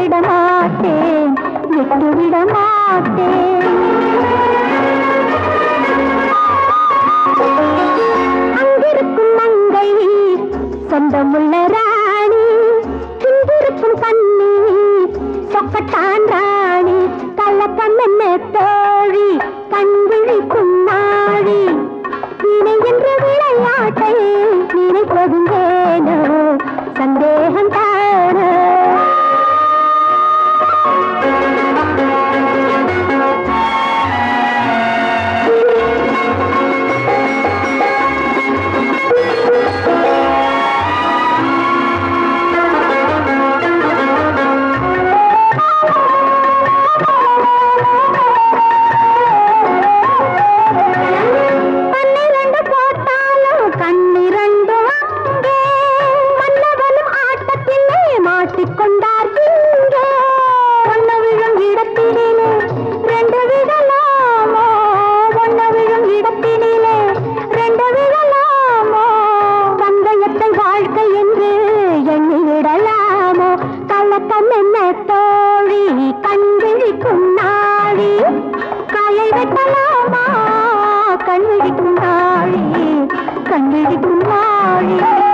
விட மாட்டேன் விட்டு விட மாட்டேன் அங்கிருக்கும் மங்கை சொந்தமுள்ள ராணி இங்கிருக்கும் கண்ணி சொக்கட்டான் ராணி கள்ளக்கம் என்ன தோழி கண் விழிக்கும் நாழி இணை என்ற விளையாட்டை நினைப்பதுங்கேனோ சந்தேகம் தானோ பன்னிரண்டு போட்டாலும் கண்ணிரண்டு அங்கே மன்னவனும் ஆட்டத்திலே மாட்டிக்கொண்டார் இங்கே ஒன்ன விழும் இடத்திலே ரெண்டு விடலாமோ ஒன்ன விழும் இடத்திலே ரெண்டு விடலாமோ பந்தயத்தை வாழ்க்கை என்று எண்ணி விடலாமோ கள்ளக்கம் என்ன தோழி கண் விழிக்கும் நாழி காயை வெட்டலாமா கண் விழிக்கும் நாழி கண் விழிக்கும் நாழி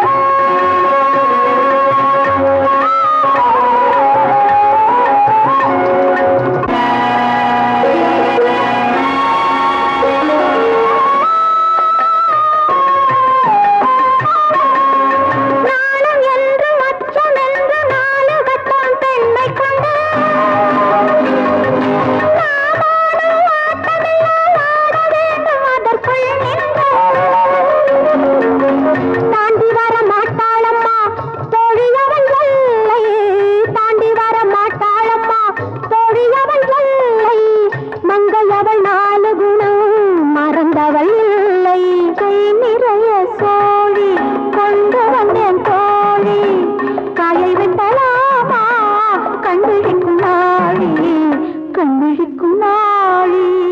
நாணம் என்று அச்சம் என்று நாலு கட்டம் பெண்மை கொண்டு நாமாடும் ஆட்டமெல்லாம் ஆட வேண்டும் அதற்குள் நின்று. தாண்டி வர மாட்டாளம்மா தோழி அவள் எல்லை தாண்டி வர மாட்டாளம்மா தோழி அவள் எல்லை மங்கை அவள் நாலு குணம் மறந்தவள் இல்லை கை நிறைய சோழி கொண்டு வந்தேன் தோழி காயை வெட்டலாமா கண்விழிக்கும் நாழி கண்விழிக்கும் நாழி